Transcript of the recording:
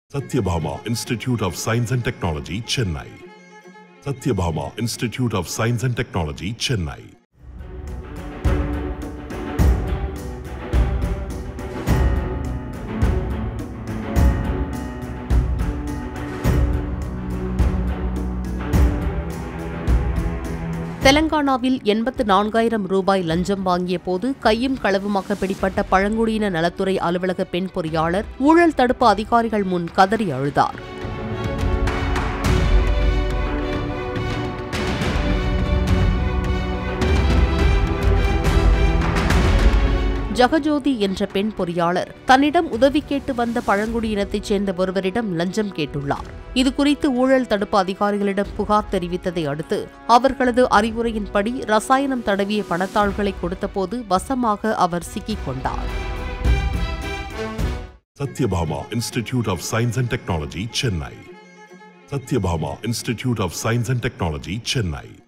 Satyabhama Institute of Science and Technology, Chennai. Satyabhama Institute of Science and Technology, Chennai. தெலங்கானாவில் எண்பத்து நான்காயிரம் ரூபாய் லஞ்சம் வாங்கிய போது கையும் களவுமாக பிடிப்பட்ட பழங்குடியின நலத்துறை அலுவலக பெண் பொறியாளர் ஊழல் தடுப்பு அதிகாரிகள் முன் கதறி அழுதார் ஜெகஜோதி என்ற பெண் பொறியாளர் தன்னிடம் உதவி கேட்டு வந்த பழங்குடியினத்தைச் சேர்ந்த ஒருவரிடம் லஞ்சம் கேட்டுள்ளார் இதுகுறித்து ஊழல் தடுப்பு அதிகாரிகளிடம் புகார் தெரிவித்ததை அடுத்து அவர்களது அறிவுரையின்படி ரசாயனம் தடவிய பணத்தாள்களை கொடுத்தபோது வசமாக அவர் சிக்கிக் கொண்டார் Satyabhama Institute of Science and Technology, Chennai. Satyabhama Institute of Science and Technology, Chennai.